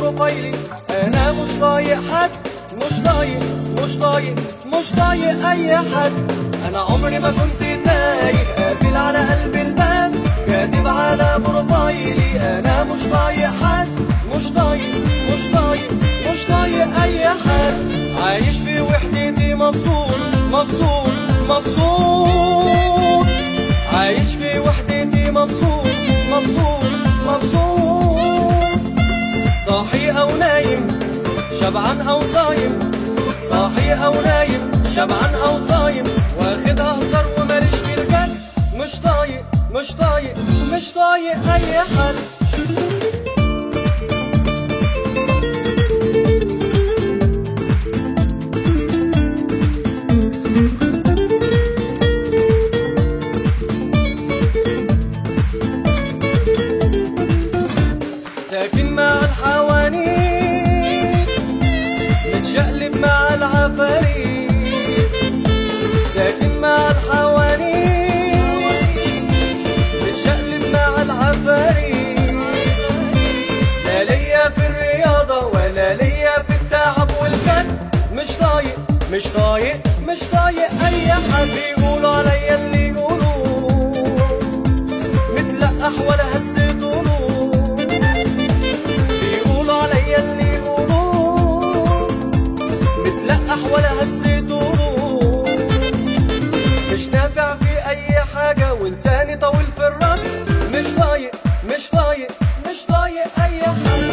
بروفايلي انا مش طايق حد مش طايق مش طايق مش طايق اي حد انا عمري ما كنت تايه قافل على قلب الباب كاتب على بروفايلي انا مش طايق حد مش طايق مش طايق مش طايق اي حد عايش في وحدتي مبسوط مبسوط مبسوط عايش في وحدتي مبسوط مبسوط مبسوط صاحي او نايم شبعان او صايم صاحي او نايم شبعان او صايم واخد اهزر وماليش في الجد مش طايق مش طايق مش طايق اي حد ساكن مع الحوانيت متشقلب مع العفاريت ساكن مع الحوانيت متشقلب مع العفاريت لا ليا في الرياضة ولا ليا في التعب والجد مش طايق مش طايق مش طايق أي حد بيقولوا عليا اللي يقولوا متلقح ولا هزيت قلوب بيقولوا عليا اللي يقولوا متلقح ولا هزيت قلوب مش نافع في اي حاجة ولساني طويل في الرد مش طايق مش طايق مش طايق اي حد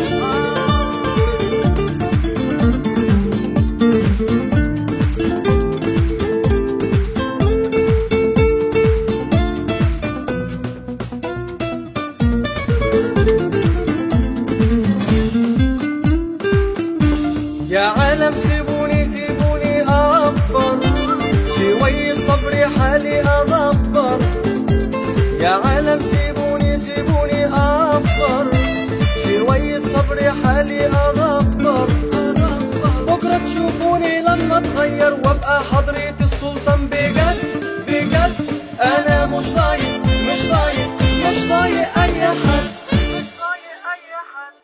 يا عالم سيبوني سيبوني أعبر شوية صبري حالي أدبر يا عالم سيبوني سيبوني أعبر شوية صبري حالي أدبر بكرة تشوفوني لما اتغير وابقى حضرة السلطان بجد بجد أنا مش طايق مش طايق مش طايق أي حد مش طايق أي حد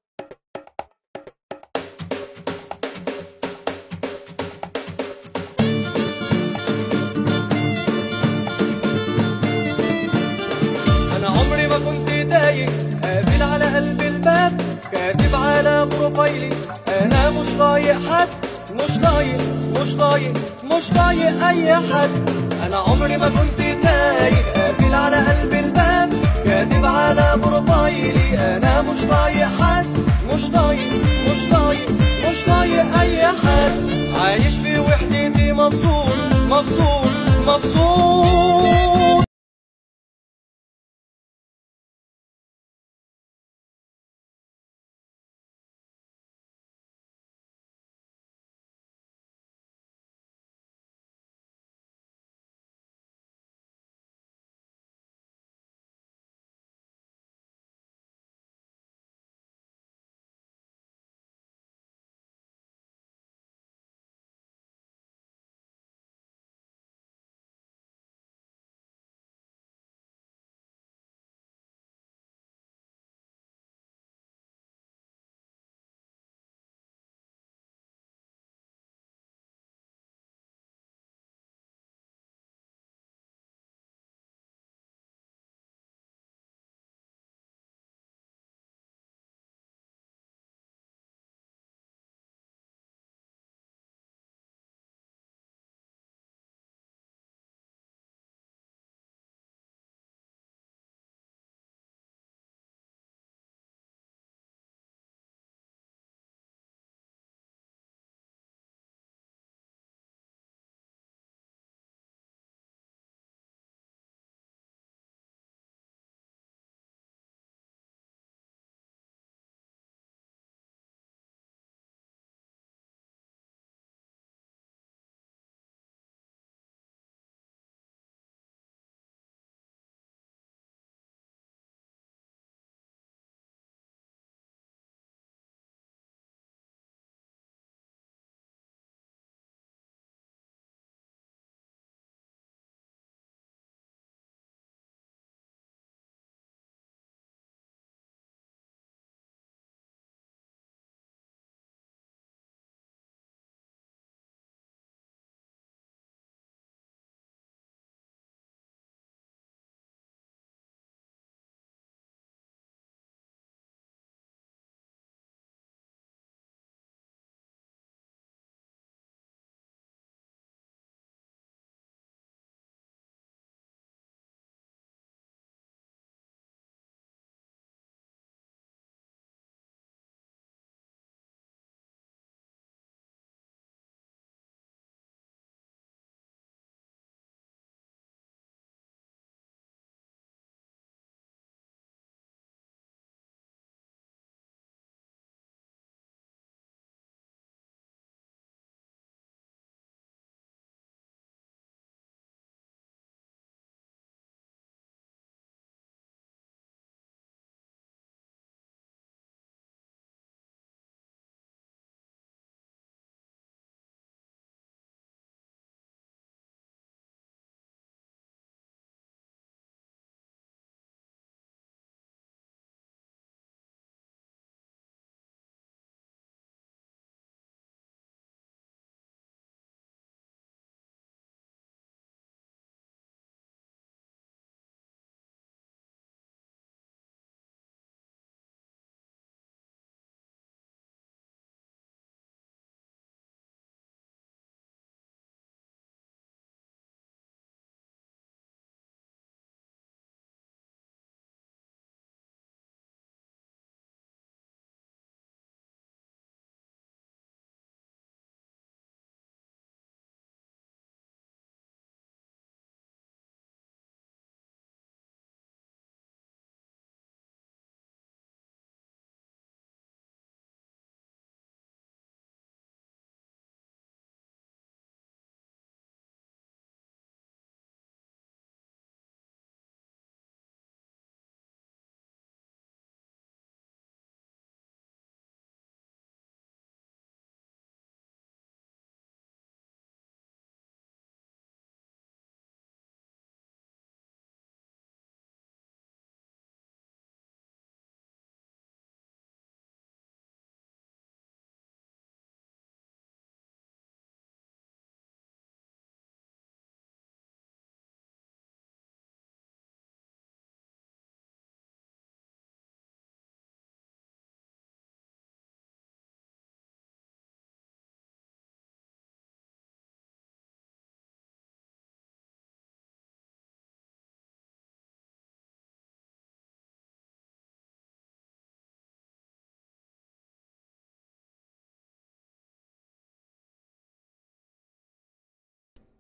انا عمري ما كنت تايه قافل على قلب الباب كاتب على بروفايلي انا مش طايق حد مش طايق مش طايق مش طايق اي حد انا عمري ما كنت تايه قافل على قلب الباب كاتب على بروفايلي انا مش طايق حد مش طايق مش طايق مش طايق اي حد عايش في وحدتي مبسوط مبسوط مبسوط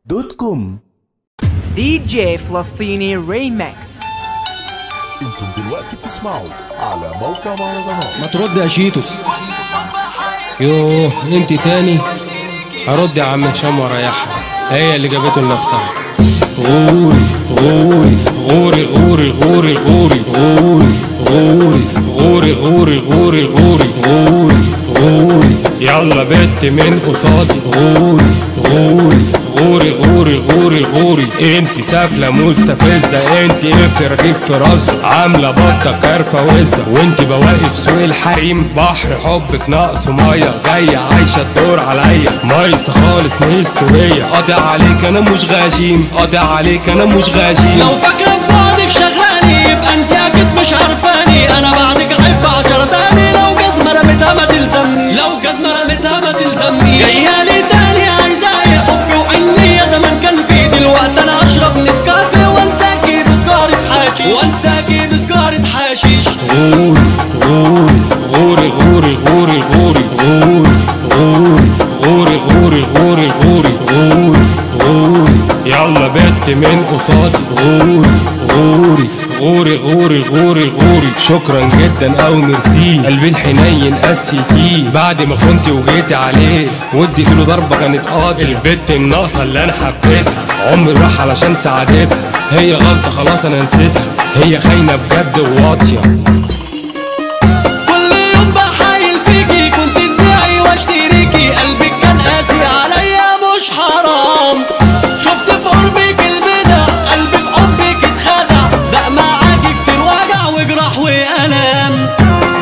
دوت كوم دي جي فلسطيني ريمكس انتم دلوقتي بتسمعوا على موقع مهرجانات ما ترد يا شيتوس يوه انت تاني هرد يا عم هشام واريحها هي اللي جابته لنفسها غوري غوري غوري غوري غوري غوري غوري غوري غوري غوري غوري غوري غوري غوري يلا بت من قصادي غوري غوري غوري غوري غوري غوري انت سافلة مستفزة انت قفل رغيف في راسه عاملة بطة كارفة وزة وانت بواقف سوق الحريم بحر حبك ناقصه مية جاية عايشة الدور عليا مايسة خالص مستوية قاطع عليك انا مش غشيم قاطع عليك انا مش غشيم لو فاكرة ببعدك شغلاني يبقى انت اكيد مش عارفاني انا بعدك احب عشرة تاني لو جزمة رميتها ما تلزمني لو جزمة رميتها ما تلزمني جاية لي تاني عايزاي حبي وحني يا زمان كان في دلوقتي انا اشرب نسكافيه وانساكي بسجارة حشيش وانساكي بسجارة حشيش غوري غوري غوري غوري غوري غوري غوري غوري غوري غوري غوري غوري غوري يلا بت من قصادي غوري غوري غوري غوري غوري غوري شكرا جدا او ميرسي قلبي الحنين قسيتيه بعد ما كنت وجيتي عليه واديت له ضربه كانت قاضي البت الناقصه اللي انا حبيتها عمري راح علشان سعادتها هي غلطه خلاص انا نسيتها هي خاينه بجد وواطيه كل يوم بحايل فيكي كنت تبيعي واشتريكي قلبك كان قاسي عليا مش حرام شفت في قربك البدع قلبي في حبك اتخدع ده معاكي كتير وجع وجراح والام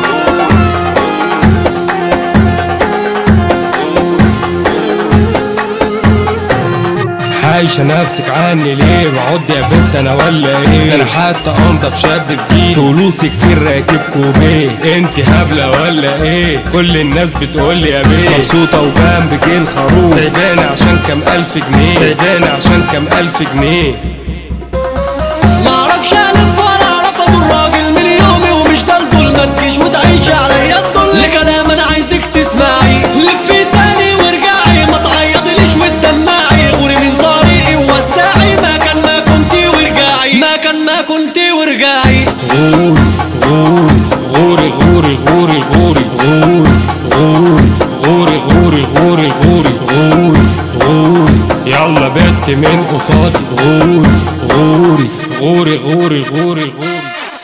عايشة نفسك عني ليه بعد يا بنت انا ولا ايه انا حتى انضف شاب جديد فلوسي كتير راكب كوبيه انت هبلة ولا ايه كل الناس بتقول لي يا بيه مبسوطة وجنبك الخروف سايباني عشان كام الف جنيه سايباني عشان كام الف جنيه معرفش الف ولا اعرف ابو الراجل من يومي ومش ده الدول ما تجيش وتعيش عليا الدول لكلام انا عايزك تسمعي لفي تاني وارجعي ما تعيطليش وتدمعي غوري من طريقي ووسعي ما كان ما كنتي وارجعي ما كان ما كنتي وارجعي غوري غوري غوري غوري غوري غوري غوري غوري غوري غوري غوري غوري غوري يلا بت من قصادي غوري غوري غوري غوري غوري غوري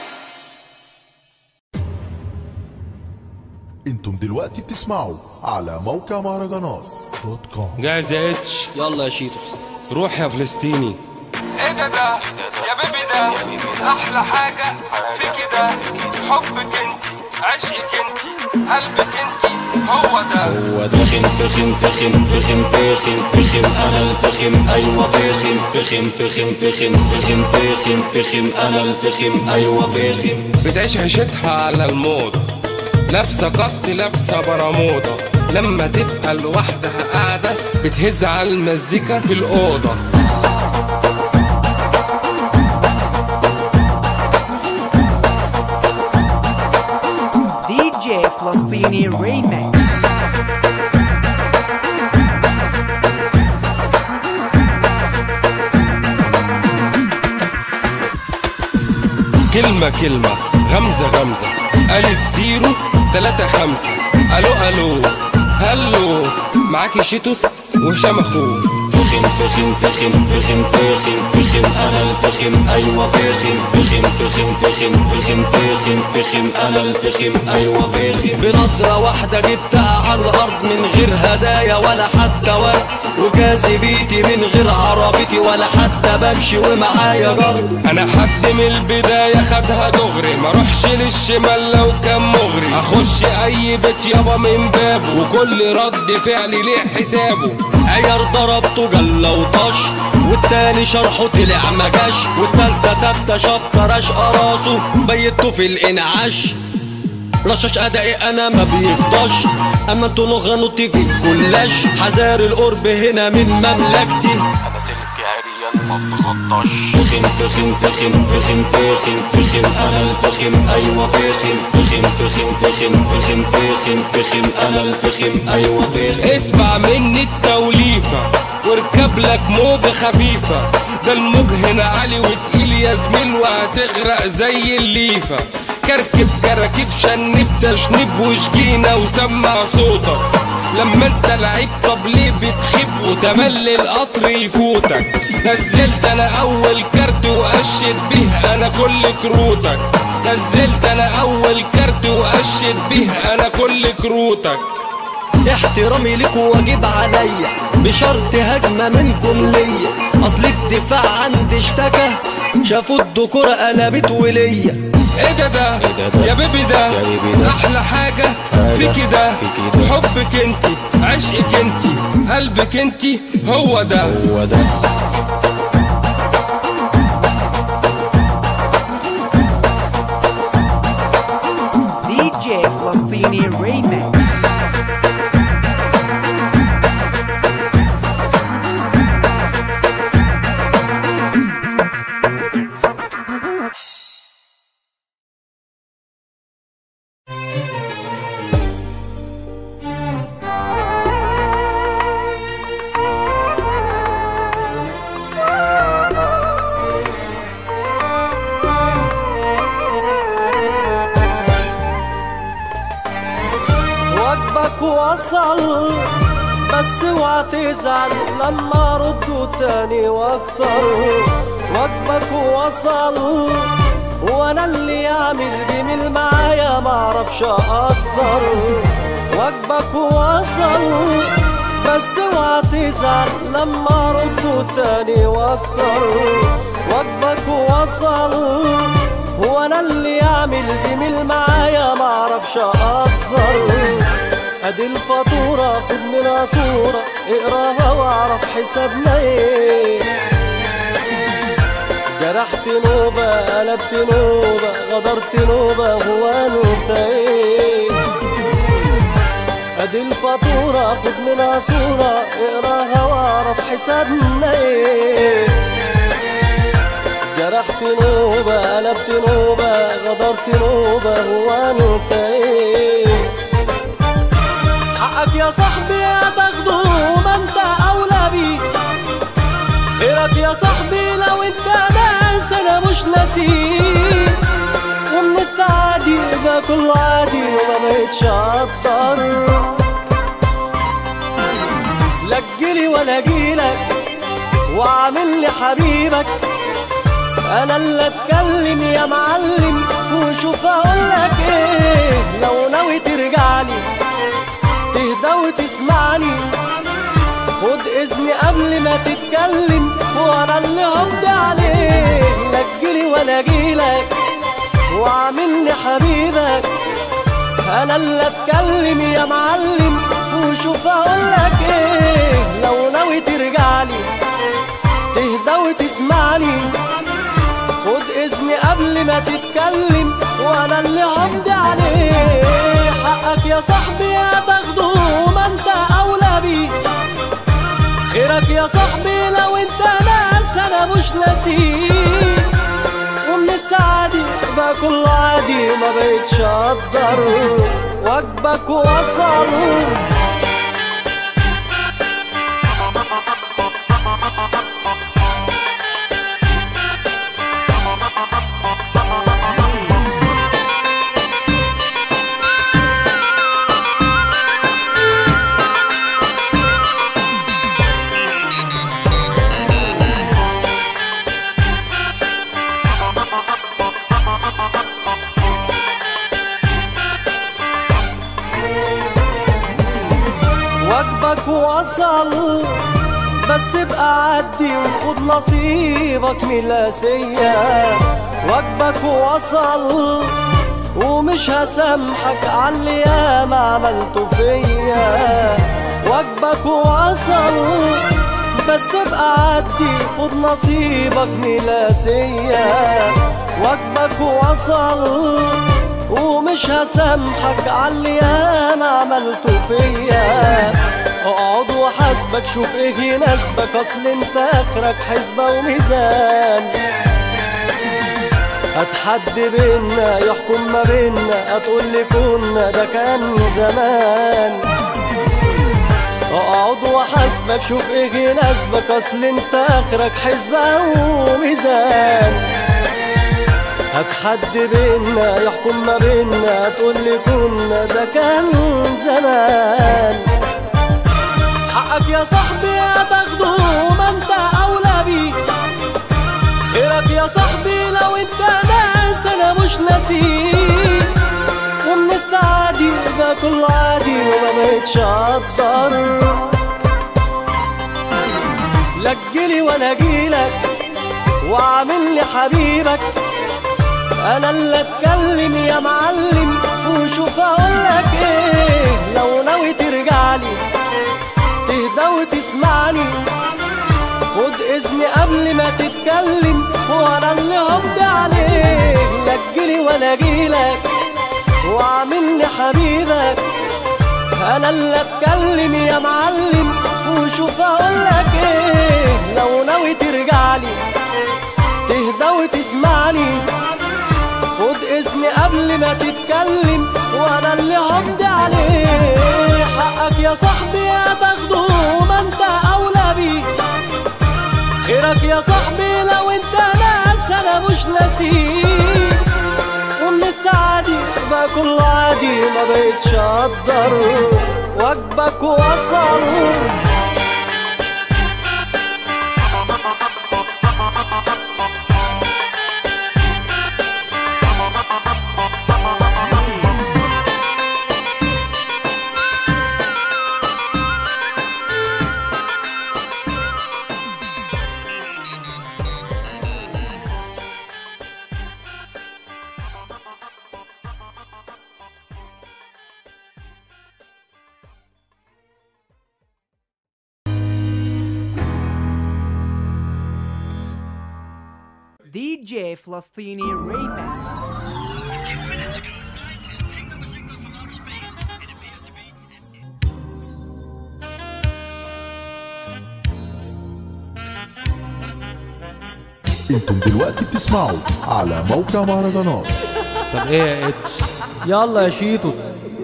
انتم دلوقتي بتسمعوا على موقع مهرجانات دوت كوم جاهز يا اتش يلا يا شيتوس روح يا فلسطيني ايه ده ده يا بيبي ده احلى حاجة فيكي ده حبك انتي عشقك انتي قلبك انتي هو ده هو فخم فخم فخم فخم فخم فخم انا الفخم ايوه فخم فخم فخم فخم فخم فخم فخم انا الفخم ايوه فخم بتعيش عيشتها على الموضة لابسة قط لابسة برموضة لما تبقى لوحدها قاعدة بتهز على المزيكا في الأوضة دي جي فلسطيني ريمكس كلمة كلمة غمزة غمزة قالت زيرو تلاتة خمسة ألو ألو هلو معاكي شيتوس وهشام أخوه فخم فخم فخم فخم فخم فخم انا الفخم ايوه فخم فخم فخم فخم فخم فخم فخم انا الفخم ايوه فخم بنظرة واحدة جبتها على الأرض من غير هدايا ولا حتى ورد وكاسي بيتي من غير عربيتي ولا حتى بمشي ومعايا جرد انا حد من البداية خدها دغري ما اروحش للشمال لو كان مغري اخش اي بيت يابا من بابه وكل رد فعلي ليه حسابه عيار ضربته جلة وطش والتاني شرحه طلع مجاش والتالتة تالتة شبطة رشقة راسه بيته في الانعاش رشاش ادائي انا ما بيفضاش اما انتوا نغنوا في كلاش حذار القرب هنا من مملكتي انا سلك عريان ما تتخطاش فخم فخم فخم فخم فخم فخم انا الفخم ايوه فخم فخم فخم فخم فخم فخم فخم انا الفخم ايوه فخم اسمع مني التوليفة واركب لك موجة خفيفة ده الموج هنا عالي وتقيل يا زميل وهتغرق زي الليفة كركب كراكيب شنب تشنب وشجينا وسمع صوتك لما انت لعيب طب ليه بتخيب وتملي القطر يفوتك نزلت انا اول كارت واشد به انا كل كروتك نزلت انا اول كارت واشد به انا كل كروتك احترامي لكوا واجب عليا بشرط هجمة منكم ليا اصل الدفاع عندي اشتكى شافوا الدكورة قلبت وليا ايه ده ده يا بيبي ده يا بيبي ده. احلى حاجة فيكي ده حبك انتي عشقك انتي قلبك انتي هو ده هو ده DJ Flostini Remix. واجبك وصل بس اوعى تزعل لما ردوا تاني واكتر واجبك وصل وانا اللي يعمل جميل معايا معرفش اقصر واجبك وصل بس اوعى تزعل لما ردوا تاني واكتر واجبك وصل وانا اللي يعمل جميل معايا معرفش اقصر ادي الفاتورة خد منها صورة اقراها واعرف حسابنا ايه جرحت نوبة قلبت نوبة غدرت نوبة هو انت ايه ادي الفاتورة خد منها صورة اقراها واعرف حسابنا ايه جرحت نوبة قلبت نوبة غدرت نوبة هو انت ايه حقك يا صاحبي هتاخده ما انت اولى بيه خيرك يا صاحبي لو انت ناس انا مش ناسيه ومن السعادي يبقى كله عادي وما بقتش اقدر لا تجيلي ولا اجيلك وعامل لي حبيبك انا اللي اتكلم يا معلم وشوف اقولك ايه لو ناوي ترجعلي تهدى وتسمعني خد اذني قبل ما تتكلم وانا اللي همضي عليه لا تجيلي ولا اجيلك وعاملني حبيبك انا اللي اتكلم يا معلم وشوف اقولك ايه لو ناوي ترجعلي تهدى وتسمعني خد اذني قبل ما تتكلم وانا اللي همضي عليه حقك يا صاحبي هتاخده ما انت اولى بيه خيرك يا صاحبي لو انت ناس انا مش ناسيه ومن السعادي بقى كله عادي ما بقتش اقدر واجبك وصل واجبك وصل بس ابقى عدي وخد نصيبك من الاسية واجبك وصل ومش هسامحك على اللي ياما عملته فيا واجبك وصل بس ابقى عدي خد نصيبك من الاسية واجبك وصل ومش هسامحك على اللي ياما عملته فيا اقعد وحاسبك شوف ايه يناسبك اصل انت اخرك حسبة وميزان هات حد بينا يحكم ما بينا هتقول لي كنا ده كان زمان اقعد وحاسبك شوف ايه يناسبك اصل انت اخرك حسبة وميزان هات حد بينا يحكم ما بينا تقول لي كنا ده كان زمان حقك يا صاحبي هتاخده ما انت اولى بيه خيرك يا صاحبي لو انت ناس انا مش ناسيه ومن السعادي بقى كله عادي وما بقتش اقدر لجلي وانا اجيلك واعمل لي حبيبك انا اللي اتكلم يا معلم وشوف اقولك ايه لو ناوي ترجعلي تهدى وتسمعني خد اذني قبل ما تتكلم وانا اللي همضي عليه لجلي وانا اجيلك واعملني حبيبك انا اللي اتكلم يا معلم وشوف اقولك ايه لو ناوي ترجعلي تهدى وتسمعني خد اذني قبل ما تتكلم وانا اللي همضي عليه حقك يا صاحبي هتاخده ما انت اولى بيه خيرك يا صاحبي لو انت ناس انا مش ناسيه ومن السعادي بقى كله عادي ما بقتش اقدر واجبك وصل DJ فلسطيني ريماكس انتم دلوقتي بتسمعوا على موقع مهرجانات طب ايه يا اتش يلا يا شيتوس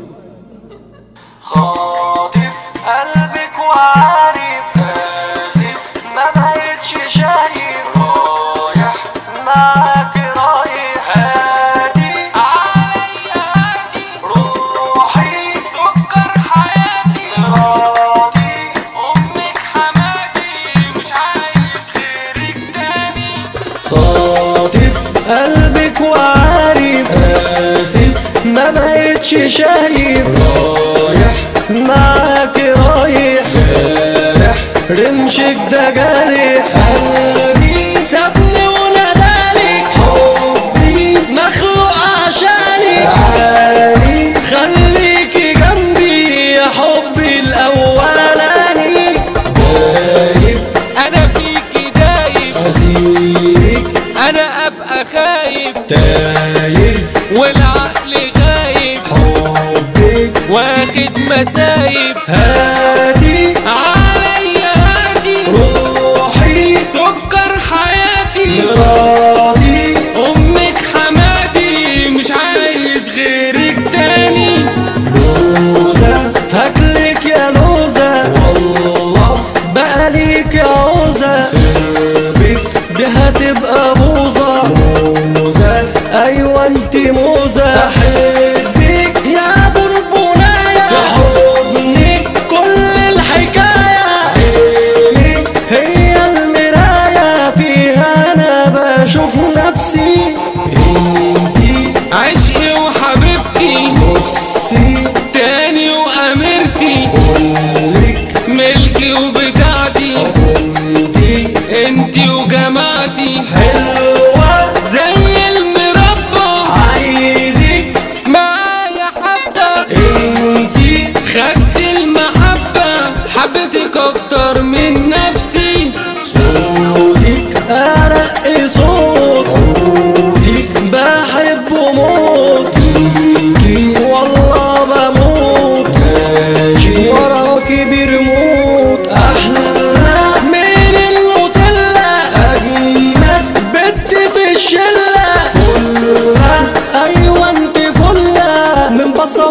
خاطف قلبك وعارف آسف ما بقتش شايف رايح معاك رايح هادي عليا هادي روحي سكر حياتي راضي امك حماتي مش عايز غيرك تاني خاطف قلبك وعارف آسف ما بقتش شايف رايح معاك رايح جارح رمشك ده جارح قلبي سابني ونادالك حبي مخلوق عشانك عالي خليكي جنبي يا حبي الاولاني دايب انا فيكي دايب اسيرك انا ابقى خايب تايه والعقل غايب حبك واخد مسايب هاتي عليا هادي روحي سكر حياتي راضي امك حماتي مش عايز غيرك تاني لوزة هاكلك يا لوزة والله بقاليك يا عوزة قلبك دي هتبقى موزة موزة ايوه انت موزة احبك يا بلبلاية في حضنك كل الحكاية عينك هي المراية فيها انا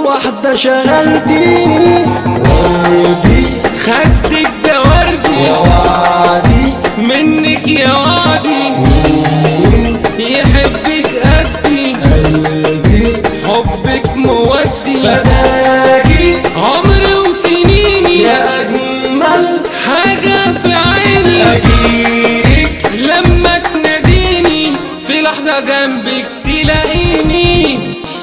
واحدة شغلتيني وردي خدك ده وردي يا وعدي منك يا وعدي يحبك قدي قلبي حبك مودي فداكي عمري وسنيني يا أجمل حاجة في عيني أجيلك لما تناديني في لحظة جنبك تلاقيني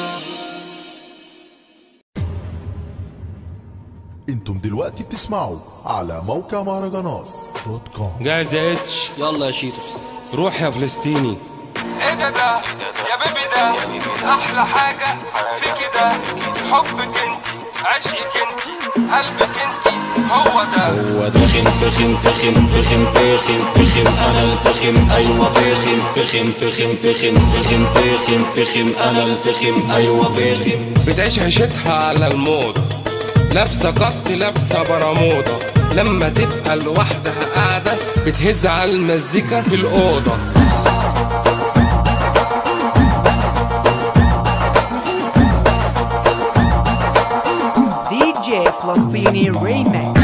انتم دلوقتي بتسمعوا على موقع مهرجانات دوت كوم جاهز يا اتش يلا يا شيتوس روح يا فلسطيني ايه ده ده يا بيبي ده احلى حاجة في كده حبك انتي عشقك انتي قلبك انتي هو ده هو فخم فخم فخم فخم فخم فخم انا الفخم ايوه فخم فخم فخم فخم فخم فخم فخم انا الفخم ايوه فخم بتعيش عيشتها على الموضة لابسة قط لابسة برموضة لما تبقى لوحدها قاعدة بتهز على المزيكا في الأوضة DJ Flostini Remix.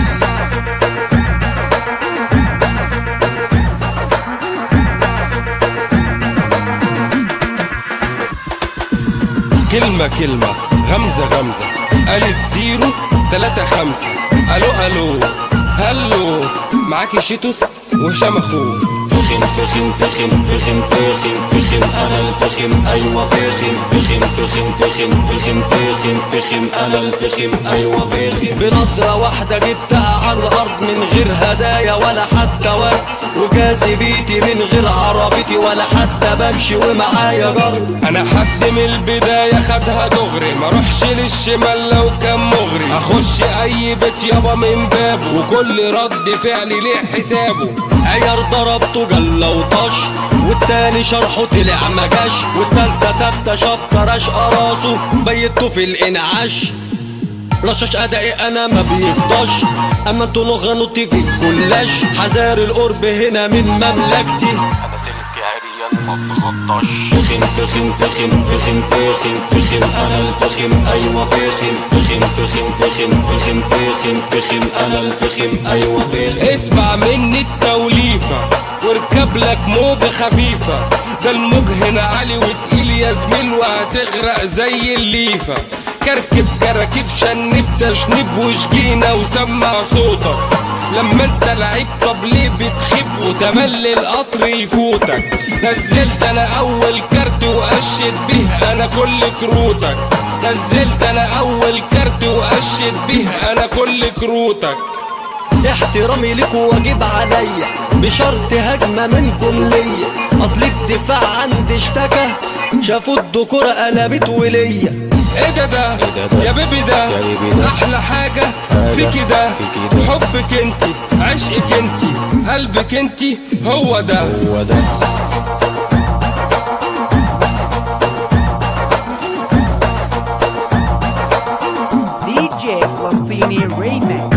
كلمة كلمة غمزة غمزة قالت زيرو تلاتة خمسة ألو ألو هلو معاكي شيتوس وهشام أخوه فخم فخم فخم فخم فخم فخم انا الفخم ايوه فخم فخم فخم فخم فخم فخم فخم انا الفخم ايوه فخم بنظرة واحدة جبتها على الأرض من غير هدايا ولا حتى ورد وكاسي بيتي من غير عربيتي ولا حتى بمشي ومعايا جرد انا حد من البداية خدها دغري ما اروحش للشمال لو كان مغري اخش اي بيت يابا من بابه وكل رد فعلي ليه حسابه عيار ضربته جلة وطش والتاني شرحه طلع مجاش والتالتة تالتة شبكة راشقة راسه بيته في الانعاش رشاش ادائي انا ما بيفضاش اما انتوا نغنوتي في كلاش حذار القرب هنا من مملكتي انا سلك عريان ما بتخطاش فخم فخم فخم فخم فخم فخم انا الفخم ايوه فخم فخم فخم فخم فخم فخم فخم انا الفخم ايوه فخم اسمع مني التوليفة واركب لك موجة خفيفة ده الموج هنا عالي وتقيل يا زميل وهتغرق زي الليفة كركب كراكيب شنب تشنب وشجينا وسمع صوتك لما انت لعيب طب ليه بتخيب وتملي القطر يفوتك نزلت انا اول كارت واشد به انا كل كروتك نزلت انا اول كارت واشد به انا كل كروتك احترامي لكوا واجب عليا بشرط هجمة منكم ليا اصل الدفاع عندي اشتكى شافوا الدكورة قلبت وليا ايه ده ده يا بيبي ده يا بيبي ده. احلى حاجة في كده حبك انتي عشقك انتي قلبك انتي هو ده هو ده DJ Flostini Remix.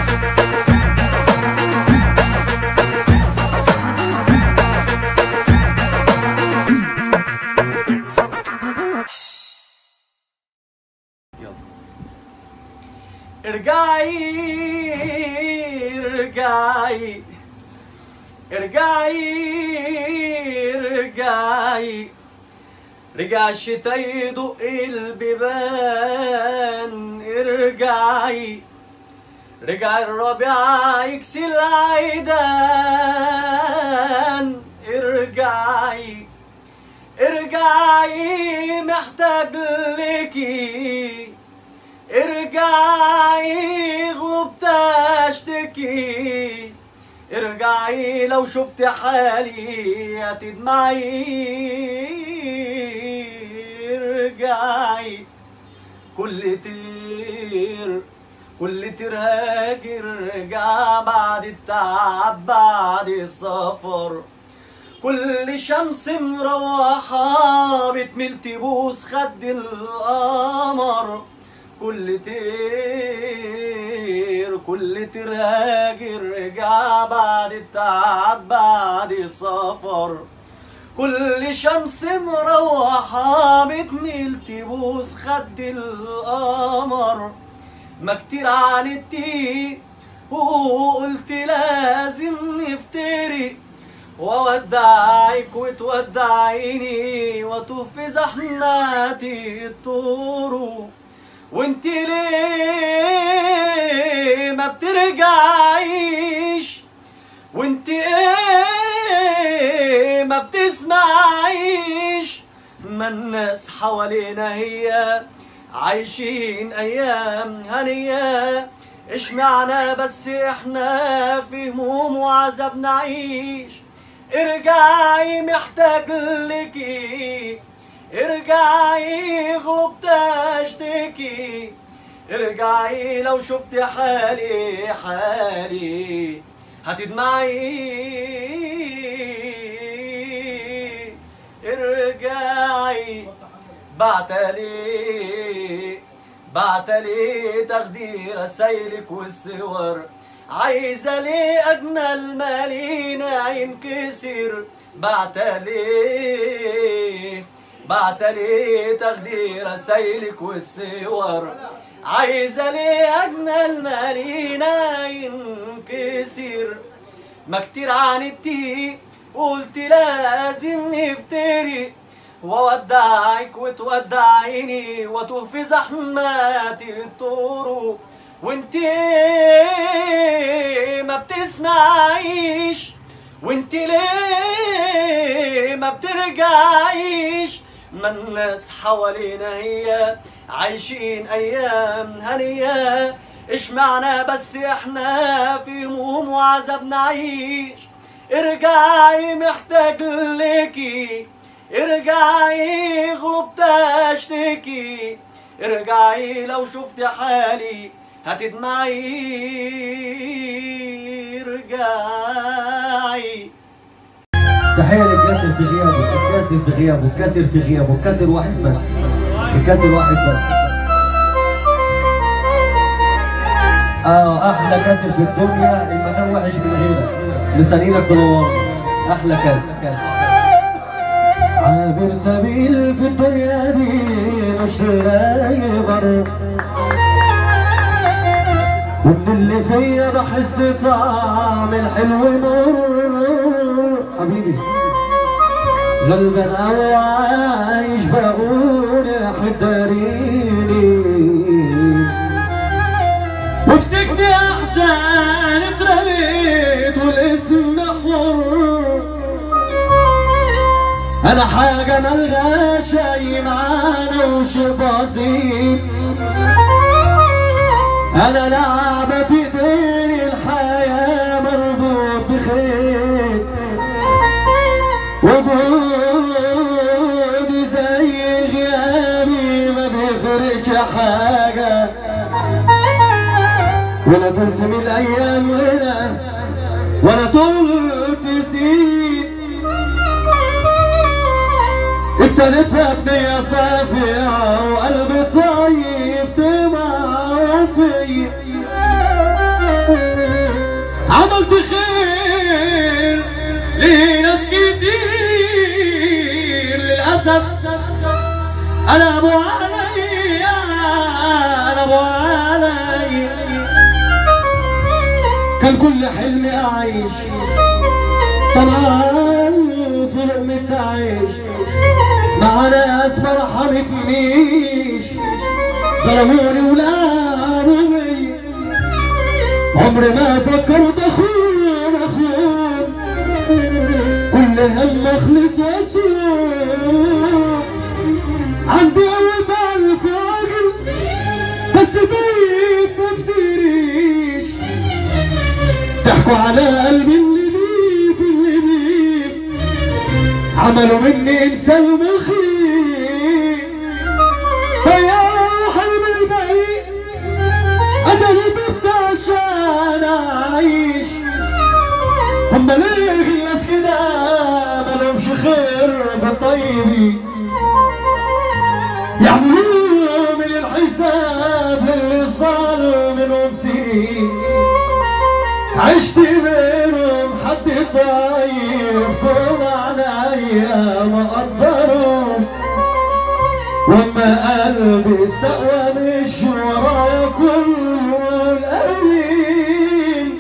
ارجعي ارجعي ارجعي ارجعي رجع الشتا يدق البيبان ارجعي رجع الربيع يكسي العيدان ارجعي ارجعي محتاج لكي ارجعي غلبت اشتكي ارجعي لو شفت حالي هتدمعي ارجعي كل طير كل طير هاجر رجع بعد التعب بعد السفر كل شمس مروحة بتميل تبوس خد القمر كل طير كل طير هاجر رجع بعد التعب بعد السفر كل شمس مروحة بتميل تبوس خد القمر ما كتير عاندتي وقلت لازم نفترق وودعك وتودعيني واطوف في زحماتي الطرق وانت ليه ما بترجعيش وانت ايه ما بتسمعيش ما الناس حوالينا هي عايشين ايام هنيه اشمعنا بس احنا في هموم وعذاب نعيش ارجعي محتاج لكي ارجعي غلبت اشتكي ارجعي لو شفت حالي حالي هتدمعي ارجعي بعتلي بعتلي تخدير رسايلك والصور عايزة ليه أجمل مالينا ينكسر بعتلي بعتلي تخدير رسايلك والصور عايزة ليه أجمل مالينا ينكسر ما كتير عاندتي قلت لازم نفترق وودعك وتودعيني واتوه في زحمات الطرق وانت ما بتسمعيش وانت ليه ما بترجعيش ما الناس حوالينا هي عايشين ايام هنيه اشمعنا بس احنا في هموم وعذاب نعيش ارجعي محتاج لكي ارجعي غلبت اشتكي ارجعي لو شفت حالي هتدمعي ارجعي تحية للكاسر في غيابه الكاسر في غيابه الكاسر في غيابه الكاسر واحد بس الكاسر واحد بس اه احلى كاسر في الدنيا المكان وحش من غيرك مستنيينك تنورنا احلى كاسر كاسر عابر سبيل في الدنيا دي مش لاقي غر ومن اللي فيا بحس طعم الحلو مر حبيبي غلبان او عايش بقول حداريني وفي سجن احزان اترميت والاسم حر انا حاجه ملغاش اي معنى وش بسيط انا لعبه في ايدي الحياه مربوط بخيط وجودي زي غيابي ما بيفرقش حاجه ولا طلت من الايام هنا ولا طلت سيد ابتديتها بنية صافية وقلبي طيب طمع فيا عملت خير لناس كتير للأسف أنا أبو علي أنا أبو علي كان كل حلمي أعيش طبعا في لقمة عيش مع ناس ما رحمتنيش ظلموني ولعبوا بيا عمري ما فكرت اخون اخون كل هم اخلص واسوق عندي قوة الف راجل بس طيب ما افتريش ضحكوا على قلبي اللي ليه في اللي ليه عملوا مني انسان مخيف ضيعوا حلمي البعيد قتلوا ضد عشان اعيش هم ليه الناس كده مالهمش خير في الطيبين يعملوا من الحساب اللي صار منهم سنين عشت منهم حد طيب كون عليا ما قدروش واما قلبي استقوى مش ورايا كل القلبين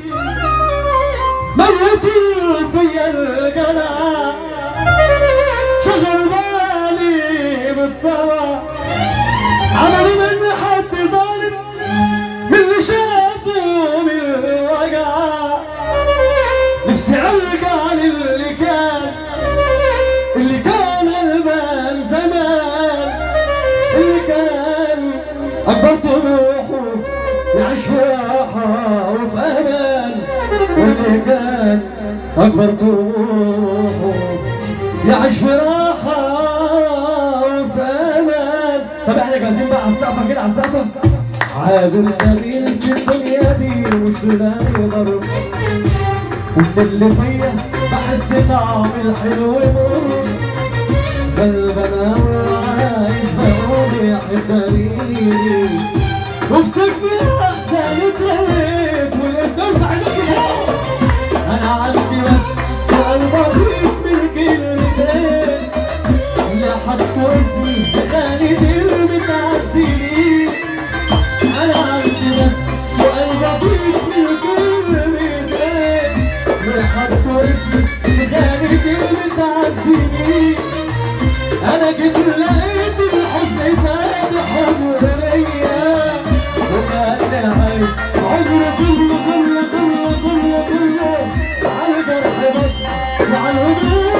موتوا فيا الجنى شغل بالي بالطبع عملوا مني حد ظالم من اللي شافوا من الوجع نفسي ارجع للي كان اللي كان غلبان زمان اللي كان اكبر طموحه يعيش في راحه وفي امان واللي كان اكبر طموحه يعيش في راحه وفي امان طب احنا جاهزين بقى على السقفه كده على السقفه عابر سبيل في الدنيا دي مش لاقي ضرب ومن اللي فيا بحس طعم الحلو مر غلبان عايش بقول يا حبايبي وفي سجن احسن اتريت والاسم ارفع ايدك لفوق انا عندي بس سؤال بسيط من كلمتين يا حطوا اسمي بخالد المتعسلين انا عندي بس سؤال بسيط من كلمتين يا حطوا اسمي بخالد المتعسلين انا جيت لقيت الحزن فاتح حضوريا وكان عايش عمري كله كله كله كله كله على الجرح بس وعلى الهدوء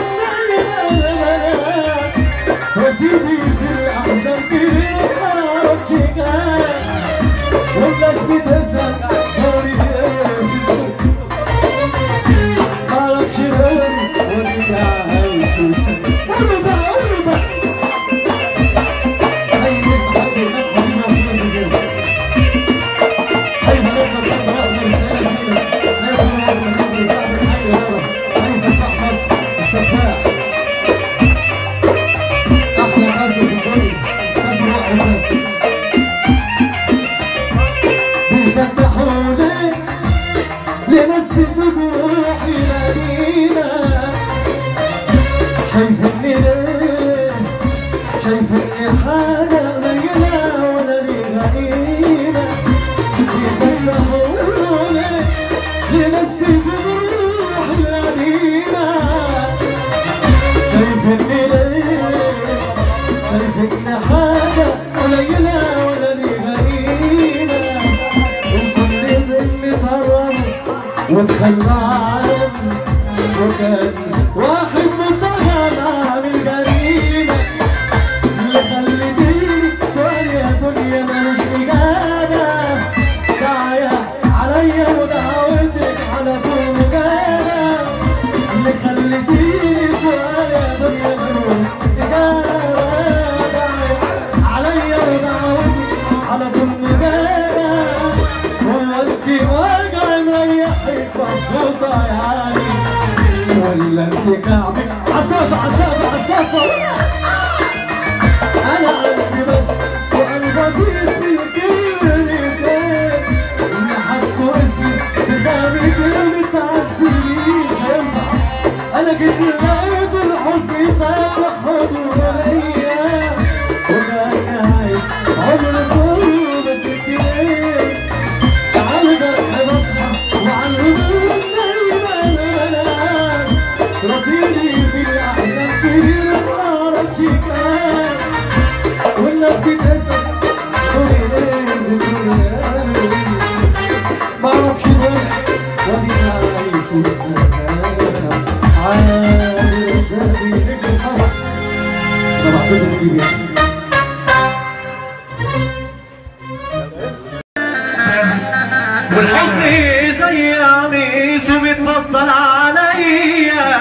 وسيدي في الاحزان كتير ما اعرفش كان والناس بتسال هوري ما اعرفش هوري ورجع هيك قولوا بقى قولوا بقى لنسيت روحي لدينا شايف اني ليه شايف اني حاجة قليلة ولا لي غنيمة يفرحوني لنفسي بروح القديمة شايف اني ليه شايف اني حاجة قليلة ولا لي غنيمة الكل مني تهرب وتخلى عني وكان واحد متهم عامل جريمة اللي خليتيني سؤال يا دنيا مالوش إجابة دعايا عليا ودعوتك على كل مجالة اللي خليتيني سؤال يا دنيا مالوش إجابة دعايا عليا ودعوتك على كل مجالة هو انت وجع مريحك مبسوطة يعني ولا انت كعبك عصافة عصافة عصافة انا عندي بس سؤال بسيط في كلمتين اللي حطوا اسمي قدامي كلمة عالسنين ينفع انا جيت لقيت الحزن طالع حضوريا وكان عايش عمر كله مسكين على جرح بصحى وعلى الهدوء دايما بنام رصيدي في الاحزان كبير ما اعرفش كام والناس بتسال قولي ليه بتقولي ليه ما اعرفش ليه وادي عايش والسلام عايش ازاي نجم حرب انا بعتذر كتير يعني والحزن زي قميص وبيتفصل عليا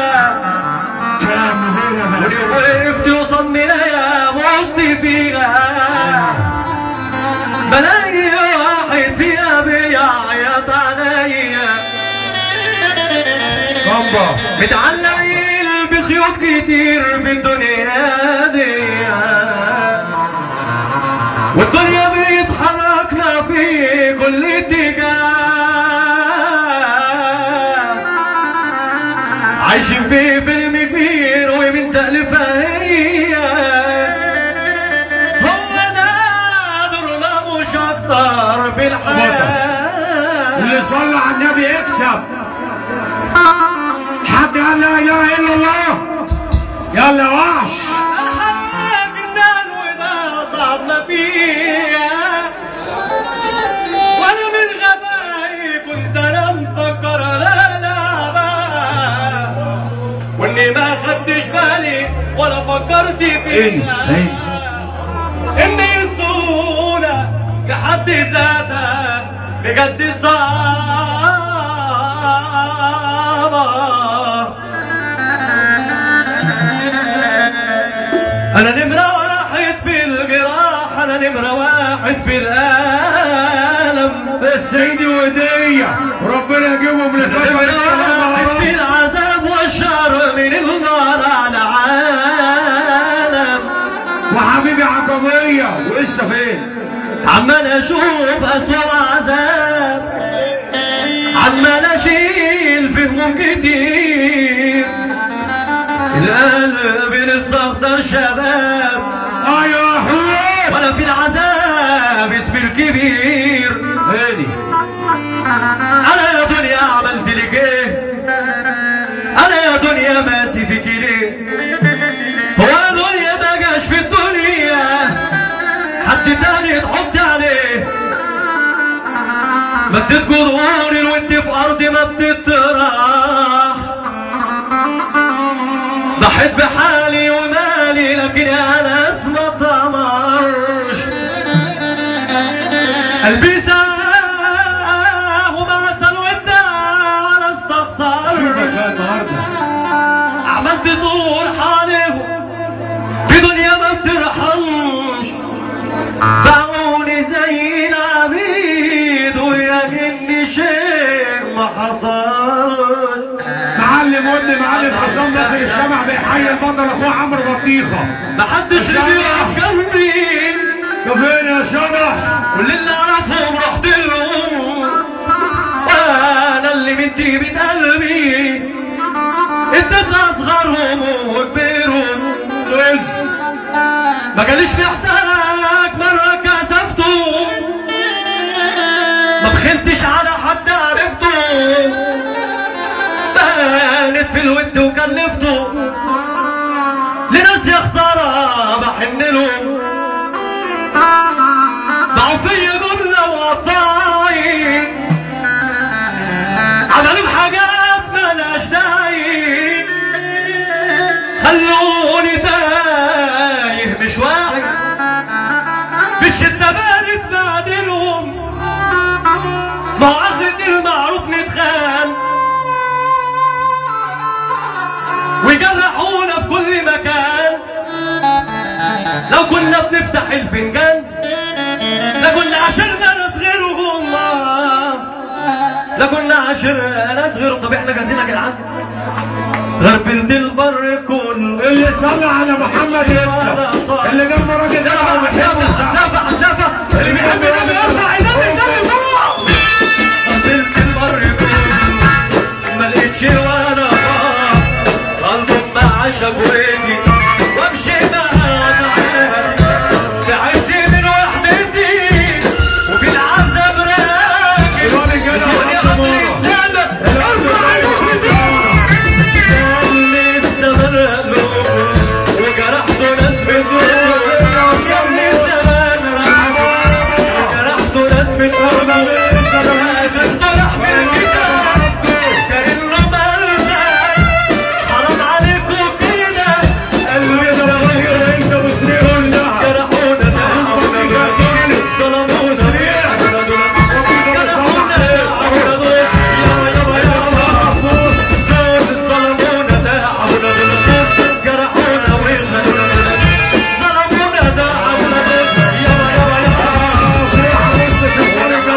وقفت وصلني يا بصي فيها بلاقي واحد فيها بيعيط عليا متعلقين بخيوط كتير في الدنيا دي والدنيا بيتحركنا في كل اتجاه اختار في الحياة اللي صلى على النبي يكسب حد قال لا اله الا الله يلا وحش الحياة جنان وده صعب ما فيها وانا من غبائي كنت انا مفكر لا لا بقى واني ما خدتش بالي ولا فكرت فيها ان السهولة في حد ذاتها بجد صعبة انا نمرة واحد في الجراح انا نمرة واحد في الالم بس ايدي ودية ربنا يجيبهم لفترة نمرة واحد السلامة في العذاب والشر من النار على عالم وحبيبي عقبية ولسه فين؟ عمال اشوف اسوأ عذاب عمال اشيل في هموم كتير القلب لسه اخضر شباب ايوه يا حبيبي وانا في العذاب اسمي الكبير هادي انا يا دنيا عملت لك ايه انا يا دنيا ماسي فيك ليه هو يا دنيا ما جاش في الدنيا حد تاني تحط عليه مدت جذوري وانت في ارضي ما بتطرح ضحيت بحالي ومالي لكن انا اسمى طمرش قلبي ساه وما سلوت على استخسر عملت زور حالهم في دنيا ما بترحمش باعوني زي العبيد ويا اني شيء ما حصلش معلم ودي معلم حسام ناصر الشمع بيحيي البطل اخوه عمرو بطيخه محدش رضي يقف جنبي ده فين يا شبح؟ كل اللي اعرفهم رحت لهم وانا اللي من طيبة قلبي اديت لاصغرهم وكبيرهم رز ما جاليش محتاج مرة كسفته ما بخلتش على حد عرفته بانت في الود وكلفته لناس يا خسارة بحن لهم ضعوا فيا جملة وقطاعي عملوا بحاجات مالهاش داعي خلوني تايه مش واعي في الشدة بانت بعدلهم مع آخرة المعروف نتخان ويجرحونا في كل مكان لو كنا بنفتح الفنجان لكنا عشرنا ناس غيرهم لكنا عشرنا ناس غيرهم طب احنا جاهزين يا جدعان غربلت البر كله اللي صلى على محمد يكسب اللي جنب راجل ده بيحبه حسافة حسافة اللي بيحب النبي يرفع ايديه النبي فوق غربلت البر كله ما لقيتش وانا قلبك مع شكوتي وامشي مع تعالي تعبت من وحدتي وفي العذاب راكب الواد الجدع وزوني وحط قبل نوره. السما اللي الزمن رموه وجرحته ناس بدون يا ابن الزمان رموه وجرحته ناس بدون لازم طرح من الكتاب كأنه ملزم حرام عليكم كده قلبي ده غير انت مسلم جرحونا ناس ظلمونا جرحونا جرحونا يابا يابا يابا دول ظلمونا داعونا جرحونا وخلونا ظلمونا داعونا يابا يابا يابا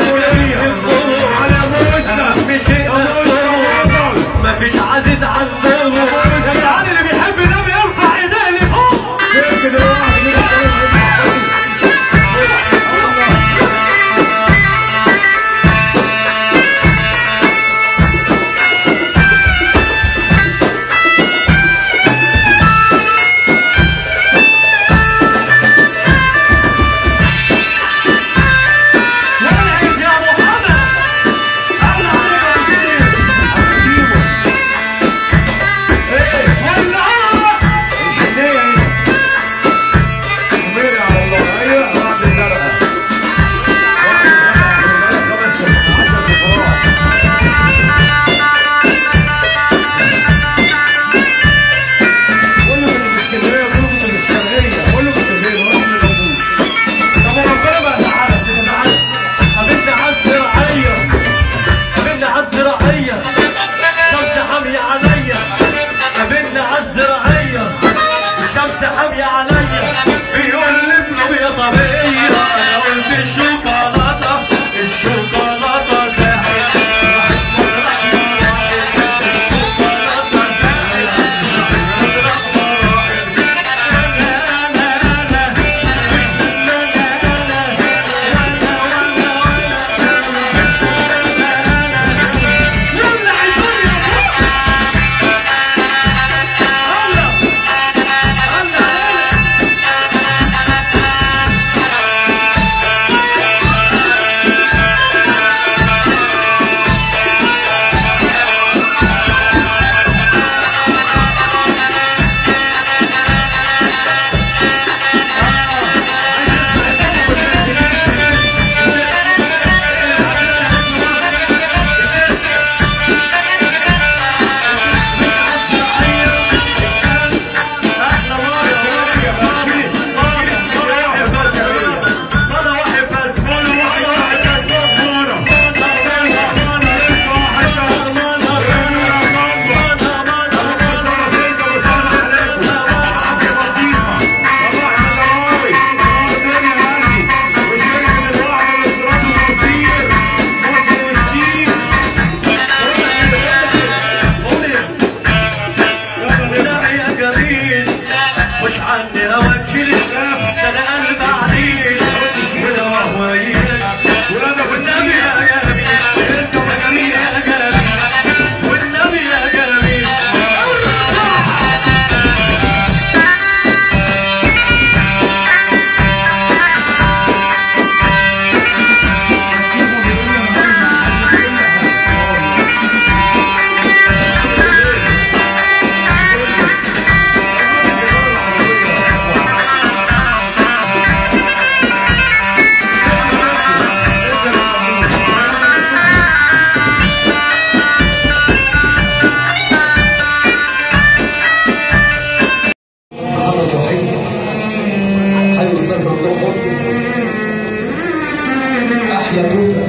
احلى توته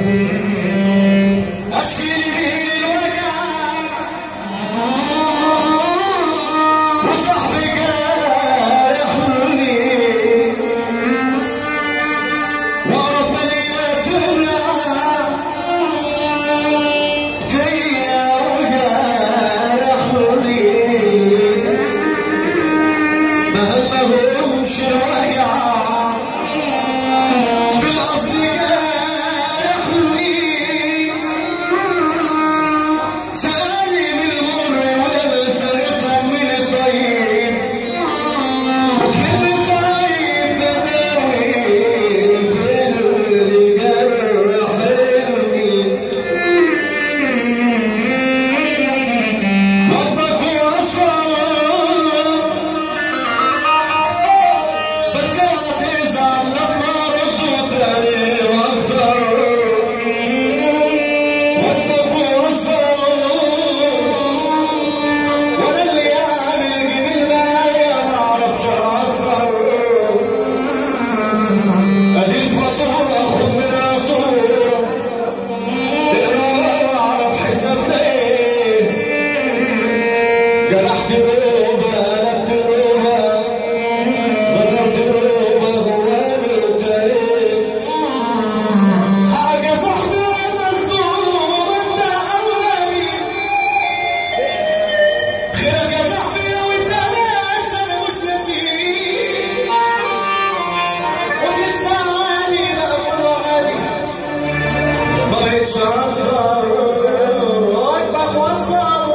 اشكي لي الوجع وصاحبي جارحني ورب اليتامى فيا وجارحني ما همهمش الوجع بالقصد جارحني سألني من المر ولا سألتهم من الطيب كلمة طيب بداوي فين اللي جرحني ربك وصل بس هتزعل لما ردوا تاني واكتر ربك وصل وانا اللي يعني الجميل معايا ما اعرفش اقصر ادي الفاتوره خد منها صوره تقراها واعرف حسابنا ايه جرحت روبه قلبت روبه ضربت روبه جواه بالتاريخ حاجه صاحبي مخدوم انت اولاني خيرك يا صاحبي لو اداني انا مش نسيت ولسه عادي بقى كله عادي ما بقتش اقدر واجبك وصل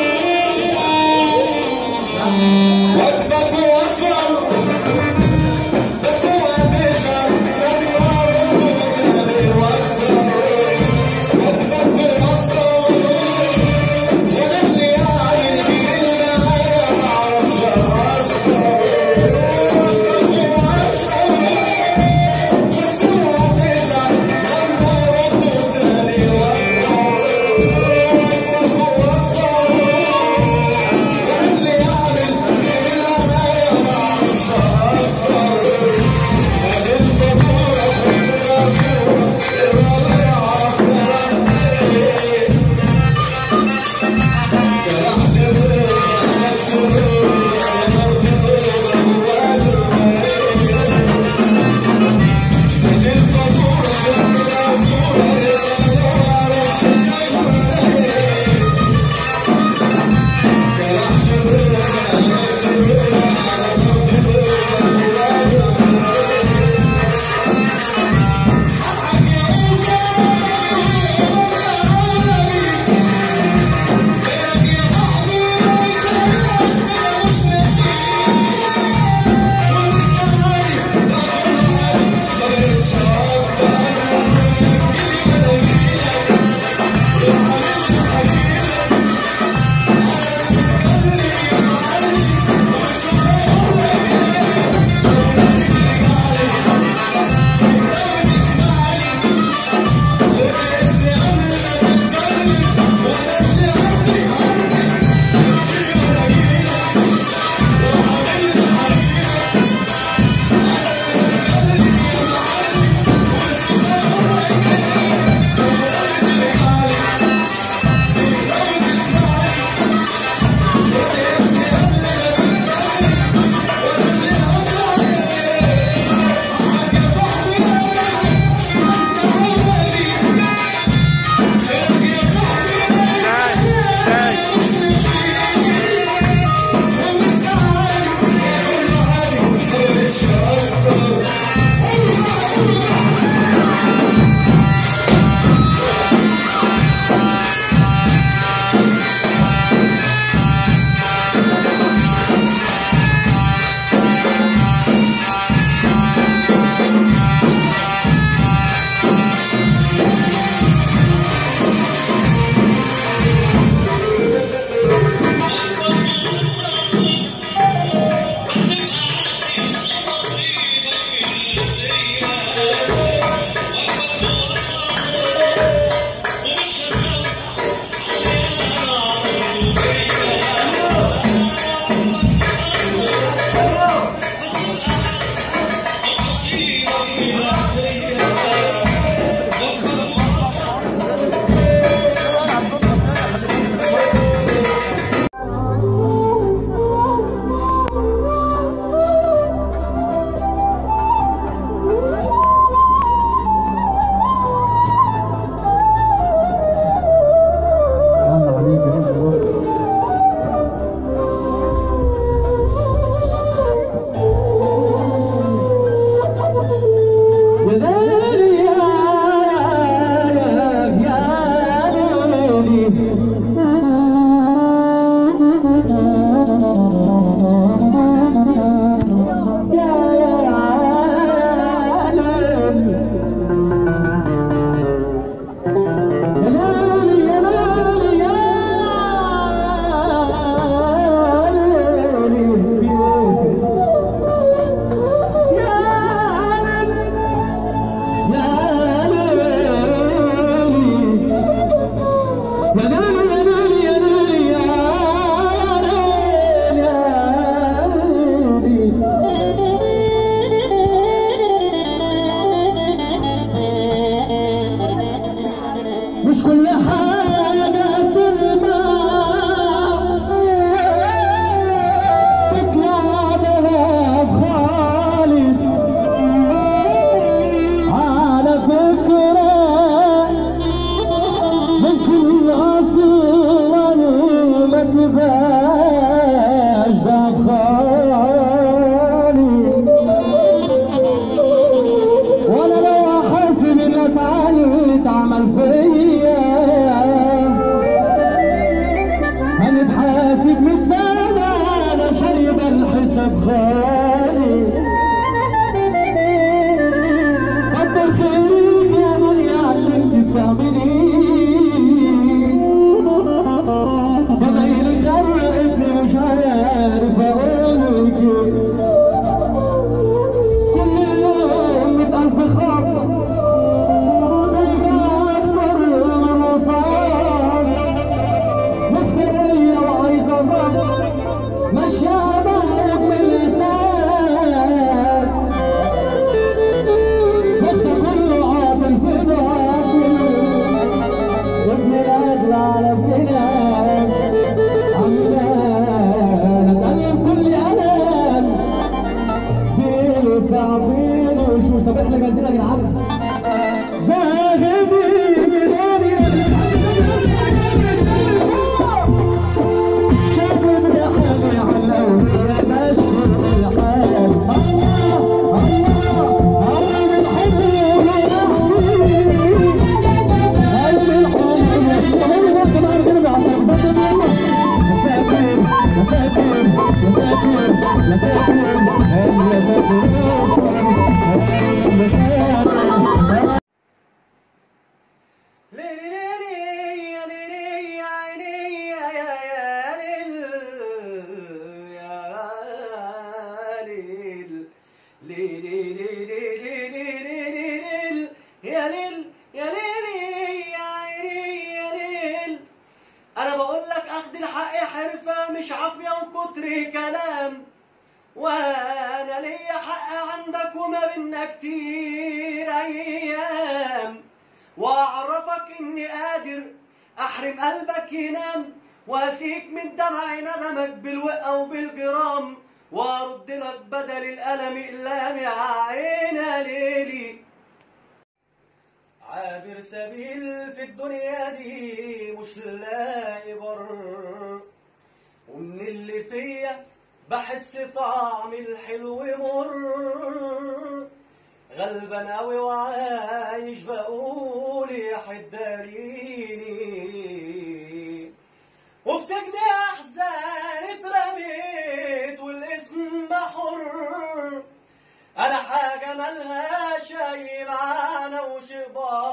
واجبك وصل بس هو تشعر تاني وارد تاني واختار واجبك وصل وانا اللي عامل فيه معايا ما اعرفش اقصر بس هو تزعل لما ردوا تاني ليلي ليلي يا ليلي يا عيني يا يا يا ليل يا ليل ليلي ليلي ليلي ليلي يا ليل يا ليلي يا عيني يا ليل انا بقول لك اخد الحق حرفه مش عافيه وكتر كلام وانا ليا حق عندك وما بينا كتير ايام واعرفك اني قادر احرم قلبك ينام واسيك من دمع ندمك بالوقة وبالجرام وارد لك بدل الالم اقلام يا عينا ليلي عابر سبيل في الدنيا دي مش لاقي بر ومن اللي فيا بحس طعم الحلو مر غلبان اوي وعايش بقول يا حداريني وفي سجن احزان اترميت والاسم حر انا حاجة ملهاش اي معنى وشيء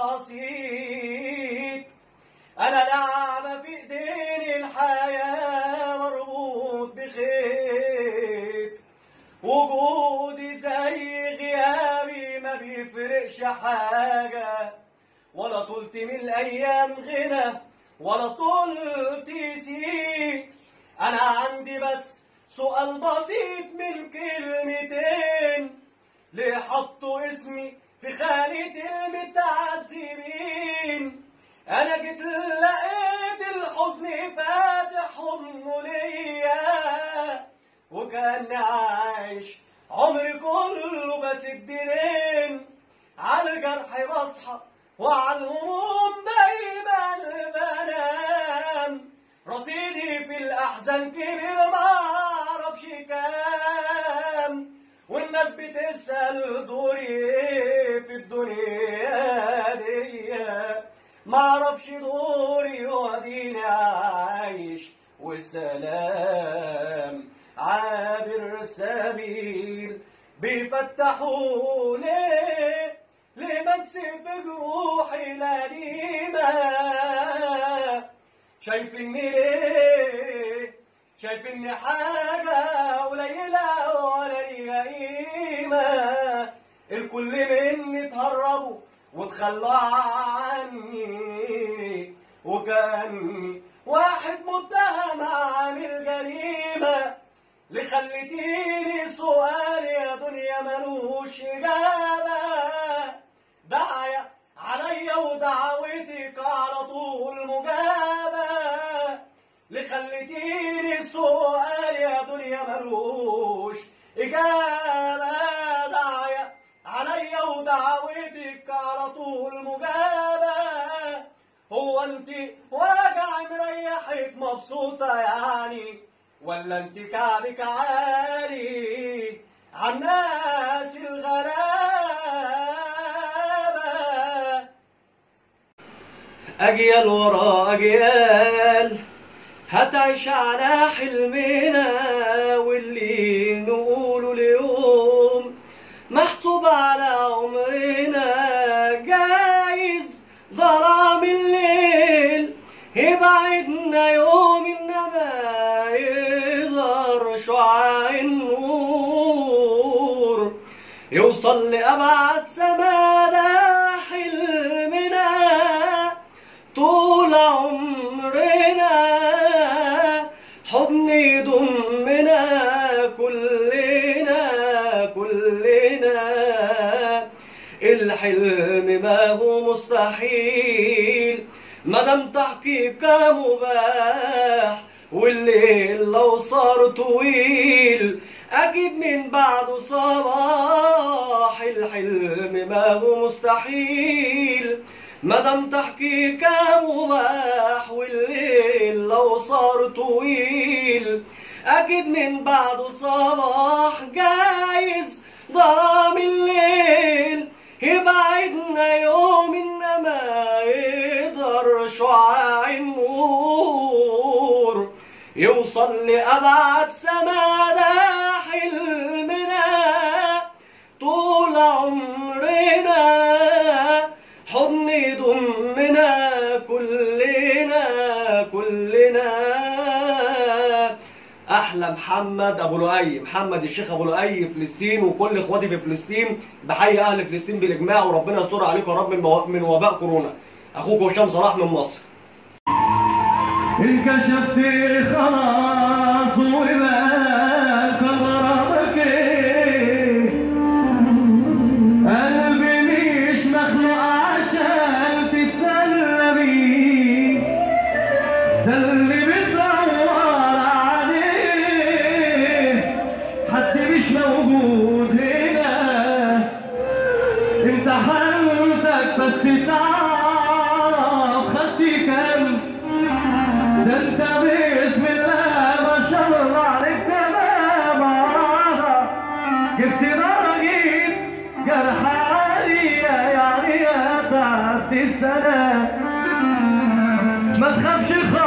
بسيط انا لعبة في ايديني الحياة مربوط بخيط وجودي زي غيابي ما بيفرقش حاجة ولا طولت من الأيام غنى ولا طولت سيت أنا عندي بس سؤال بسيط من كلمتين ليه حطوا اسمي في خانة المتعذبين أنا جيت لقيت الحزن فاتح أمه ليا وكان عايش عمري كله بسد دين على الجرح بصحى وعلى الهموم دايما بنام رصيدي في الاحزان كبير ما اعرفش كام والناس بتسال دوري ايه في الدنيا دي ما اعرفش دوري واديني عايش والسلام عابر سبيل بيفتحوا ليه ليه بس في جروحي القديمة شايف اني ليه شايف اني حاجة قليلة ولا ليها قيمة الكل مني اتهربوا وتخلى عني وكاني واحد متهم عامل جريمة اللي خليتيني سؤال يا دنيا ملوش إجابة دعية عليا ودعوتك على طول مجابة اللي خليتيني سؤال يا دنيا ملوش إجابة دعية عليا ودعوتك على طول مجابة هو انت واجع مريحك مبسوطة يعني ولا انت كعبك عالي عالناس الغلابة أجيال ورا أجيال هتعيش على حلمنا واللي نقوله اليوم محسوب على عمرنا جايز ظلام الليل يبعدنا يوم انما يقدر شعاع النور يوصل لأبعد سمانا حلمنا طول عمرنا حضن يضمنا كلنا كلنا الحلم ما هو مستحيل مادام تحقيقه مباح والليل لو صار طويل اكيد من بعده صباح الحلم ما هو مستحيل مادام تحقيقه مباح والليل لو صار طويل اكيد من بعده صباح جايز ظلام الليل يبعدنا يوم انما يقدر شعاع النور يوصل لأبعد سمانا حلمنا طول عمرنا حضن يضمنا كلنا كلنا احلى محمد ابو لؤي محمد الشيخ ابو لؤي فلسطين وكل اخواتي في فلسطين بحيي اهل فلسطين بالاجماع وربنا يستر عليكم يا رب من مو- من وباء كورونا اخوكم هشام صلاح من مصر انكشفت خلاص وبان قرارك قلبي مش مخلوق عشان تتسلى بيه ده اللي بتدور عليه حد مش موجود هنا انت حالتك بس تعرف خدت كام ده انت بسم الله ما شاء الله عليك تمام جبت درجة جرح عالية يعني تعبت السنة ما تخافش خالص